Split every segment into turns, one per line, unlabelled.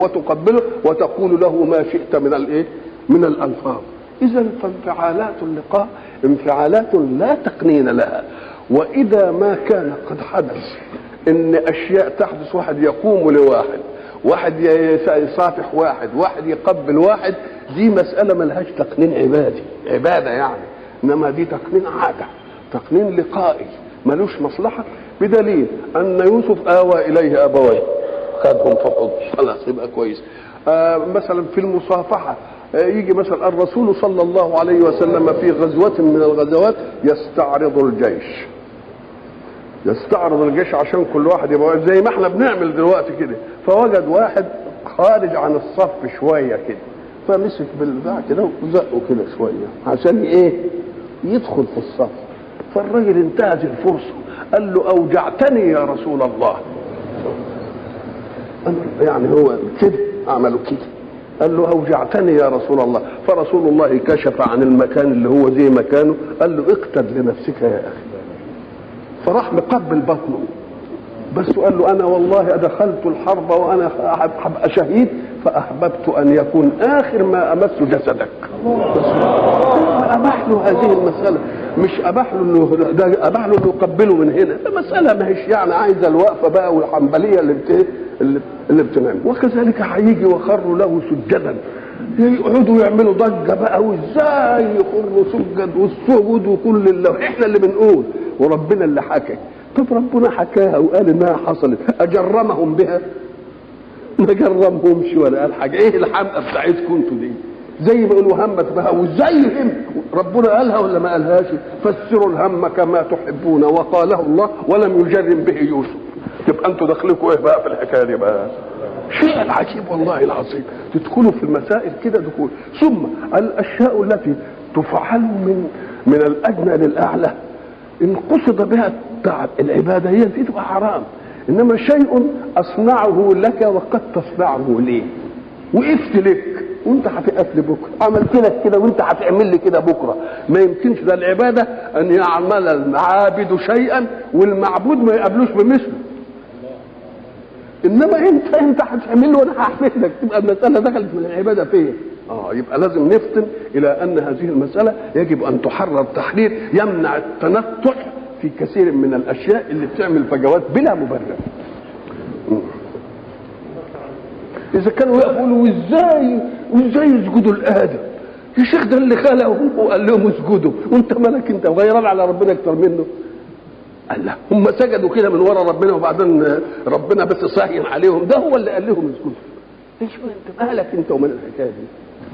وتقبله وتقول له ما شئت من الايه من الالفاظ اذا فانفعالات اللقاء انفعالات لا تقنين لها واذا ما كان قد حدث ان اشياء تحدث واحد يقوم لواحد واحد يصافح واحد واحد يقبل واحد دي مسألة ملهاش تقنين عبادي عبادة يعني إنما دي تقنين عادة تقنين لقائي ملوش مصلحة بدليل أن يوسف آوى إليه أبويه خدهم في حضن خلاص يبقى كويس آه مثلا في المصافحة آه يجي مثلا الرسول صلى الله عليه وسلم في غزوة من الغزوات يستعرض الجيش يستعرض الجيش عشان كل واحد يبقى زي ما احنا بنعمل دلوقتي كده فوجد واحد خارج عن الصف شويه كده فمسك بالبتاع كده وزقه كده شويه عشان ايه؟ يدخل في الصف فالراجل انتهز الفرصه قال له اوجعتني يا رسول الله يعني هو كده عملوا كده قال له اوجعتني يا رسول الله فرسول الله كشف عن المكان اللي هو زي مكانه قال له اقتد لنفسك يا اخي فراح مقبل بطنه بس قال له انا والله ادخلت الحرب وانا ابقى شهيد فاحببت ان يكون اخر ما امس جسدك اباح له هذه المساله مش اباح له انه ده اباح له انه يقبله من هنا المساله ما هيش يعني عايزه الوقفه بقى والحنبليه اللي بت اللي, اللي بتنام وكذلك هيجي وخروا له سجدا يقعدوا يعملوا ضجه بقى وازاي يخروا سجد والسجود وكل اللي احنا اللي بنقول وربنا اللي حكى طب ربنا حكاها وقال انها حصلت اجرمهم بها ما جرمهمش ولا قال حاجه ايه الحمقى بتاعتكم انتوا دي زي ما يقولوا همت بها وازاي هم ربنا قالها ولا ما قالهاش فسروا الهم كما تحبون وقاله الله ولم يجرم به يوسف تبقى انتوا داخلكم ايه بقى في الحكايه دي بقى شيء عجيب والله العظيم تدخلوا في المسائل كده دخول ثم الاشياء التي تفعل من من الادنى للاعلى ان قصد بها التعب العباده هي دي تبقى حرام انما شيء اصنعه لك وقد تصنعه لي وقفت لك وانت هتقف لي بكره عملت لك كده وانت هتعمل لي كده بكره ما يمكنش ده العباده ان يعمل العابد شيئا والمعبود ما يقابلوش بمثله انما انت انت هتعمل له وانا هعمل لك تبقى المساله دخلت من العباده فين اه يبقى لازم نفطن الى ان هذه المساله يجب ان تحرر تحرير يمنع التنطع في كثير من الاشياء اللي بتعمل فجوات بلا مبرر اذا كانوا يقولوا وازاي وازاي يسجدوا لادم يا شيخ ده اللي خلقهم وقال لهم اسجدوا وانت مالك انت غيران على ربنا اكتر منه قال لا هم سجدوا كده من ورا ربنا وبعدين ربنا بس صاهين عليهم ده هو اللي قال لهم اسجدوا ايش انت مالك انت ومن الحكايه دي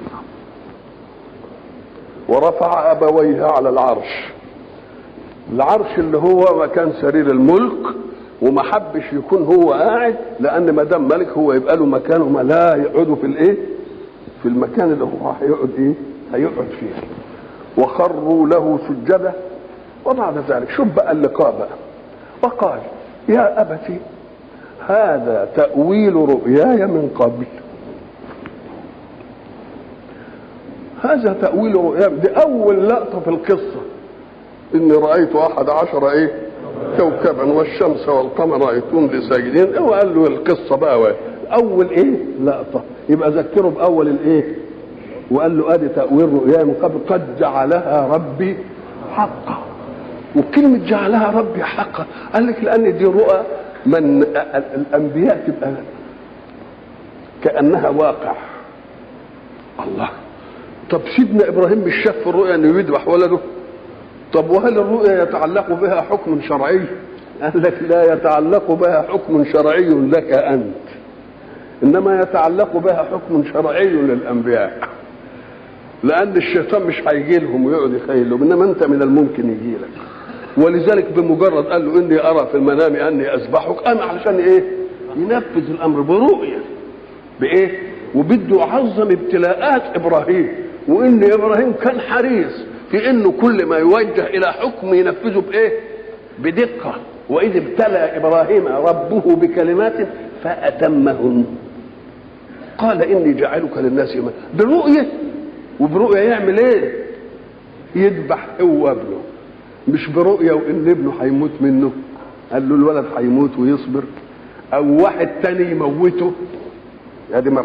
ورفع ابويه على العرش العرش اللي هو مكان سرير الملك وما حبش يكون هو قاعد لان ما دام ملك هو يبقى له مكانه ما لا يقعدوا في الايه في المكان اللي هو هيقعد ايه هيقعد فيه وخروا له سجدا وبعد ذلك شوف بقى اللقاء بقى وقال يا ابتي هذا تأويل رؤياي من قبل هذا تأويل رؤياي دي أول لقطة في القصة إني رأيت أحد عشر إيه كوكبا والشمس والقمر رأيتهم لي ساجدين وقال له القصة بقى أول إيه لقطة يبقى ذكره بأول الإيه وقال له ادي تأويل رؤياي من قبل قد جعلها ربي حقا وكلمة جعلها ربي حقا قال لك لأن دي رؤى من الأنبياء تبقى كأنها واقع الله طب سيدنا إبراهيم مش شاف في الرؤيا أنه يذبح ولده طب وهل الرؤيا يتعلق بها حكم شرعي قال لك لا يتعلق بها حكم شرعي لك أنت إنما يتعلق بها حكم شرعي للأنبياء لأن الشيطان مش هيجي لهم ويقعد يخيل لهم إنما أنت من الممكن يجي لك ولذلك بمجرد قال له إني أرى في المنام أني أذبحك أنا علشان إيه؟ ينفذ الأمر برؤية بإيه؟ وبده يعظم ابتلاءات إبراهيم وإن إبراهيم كان حريص في إنه كل ما يوجه إلى حكم ينفذه بإيه؟ بدقة وإذ ابتلى إبراهيم ربه بكلمات فأتمهن قال إني جاعلك للناس إماما برؤية وبرؤية يعمل إيه؟ يذبح هو ابنه مش برؤية وإن ابنه هيموت منه قال له الولد هيموت ويصبر أو واحد تاني يموته هذه